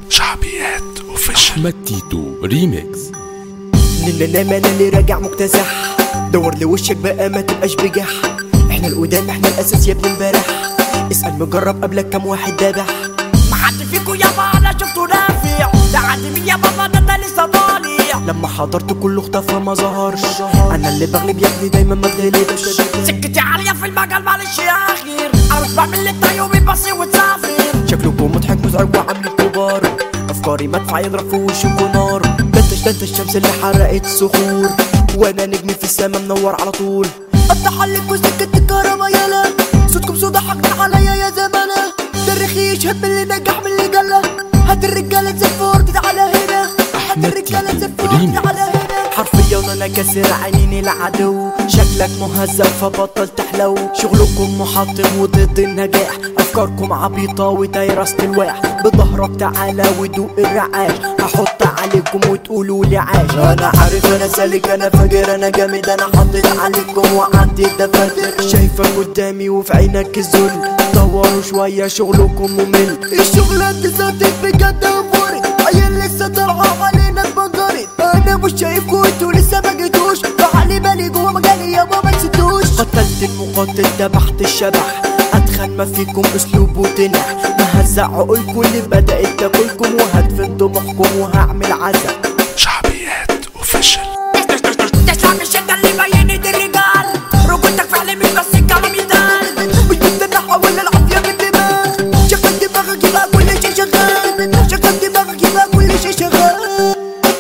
شعبيات اوفيشال احمد تيتو ريميكس ننام انا اللي راجع مكتسح دور لوشك بقى ما تبقاش بجح احنا القدام احنا الاساس يا ابن امبارح اسال مجرب قبلك كام واحد دابح ما حد فيكو يابا انا شفته نافع ده عند مين يابا ما انا لسه طالع لما حضرت كله اختفى ما ظهرش انا اللي بغلب يا ابني دايما ما بغلبش سكتي عالية في المجال معلش يا اخير عاوز بعمل اللي انت يومي بصي وتسافر شكلكم مضحك مزعج وعامل كبار افكاري مدفع يضرب في وشكوا نار ده انت ده انت الشمس اللي حرقت صخور وانا نجم في السما منور على طول افتح عليك وسكت الكهرباء يلا صوتكم صودا حقنا عليا يا زمانة ده الرخيش هات من اللي نجح من اللي جلى هات الرجالة زفور تعالى هنا هات أحمد الرجالة تيتو زفور ريميكس. تعالى هنا حرفيا انا كاسر عينين العدو شكلك مهزأ فبطل تحلو شغلكم محطم وضد النجاح افكاركم عبيطة وتايرة الواح بظهرك تعالى ودوق الرعاش هحط عليكم وتقولوا لي عاش انا عارف انا سالك انا فاجر انا جامد انا حطيت عليكم وعديت دفاتر شايفك قدامي وفي عينك الذل دوروا شوية شغلكم ممل الشغلة دي ذاتك بجد انفرد عيال لسه طالعة علينا بنجرد انا مش شايفكوا انتوا لسه ما جيتوش تعالي بالي جوا مجالي يابا ما نسيتوش قتلت المقاتل ذبحت الشبح اتخن ما فيكم اسلوب وتنح مهزع عقولكم اللي بدأت تاكلكم وهدفن طموحكم وهعمل عزا شعبيات اوفيشال تسمع من الشدة اللي بينت الرجال رجولتك فعل مش بس الكلام يتقال مش بتنحى ولا العافية بالدماغ شغل دماغك يبقى كل شي شغال شغل دماغك يبقى كل شي شغال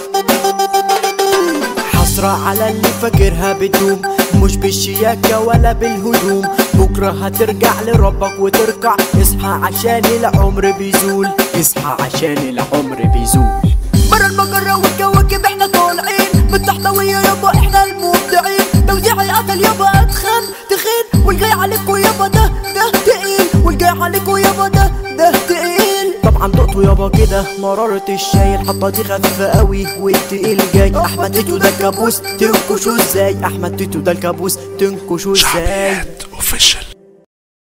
حسرة على اللي فاكرها بتدوم مش بالشياكة ولا بالهدوم بكرة هترجع لربك وتركع اصحى عشان العمر بيزول اصحى عشان العمر بيزول برا المجرة والكواكب احنا طالعين من تحتوية يابا احنا المبدعين توزيع القتل يابا اتخن تخين والجاي عليكوا يابا ده ده تقيل والجاي عليكوا يابا ده ده تقيل طبعا دقته يابا كده مرارة الشاي الحطة دي خفيفة قوي والتقيل جاي احمد تيتو ده الكابوس تنكشوا ازاي احمد تيتو ده الكابوس تنكشوا ازاي شعبيات اوفيشال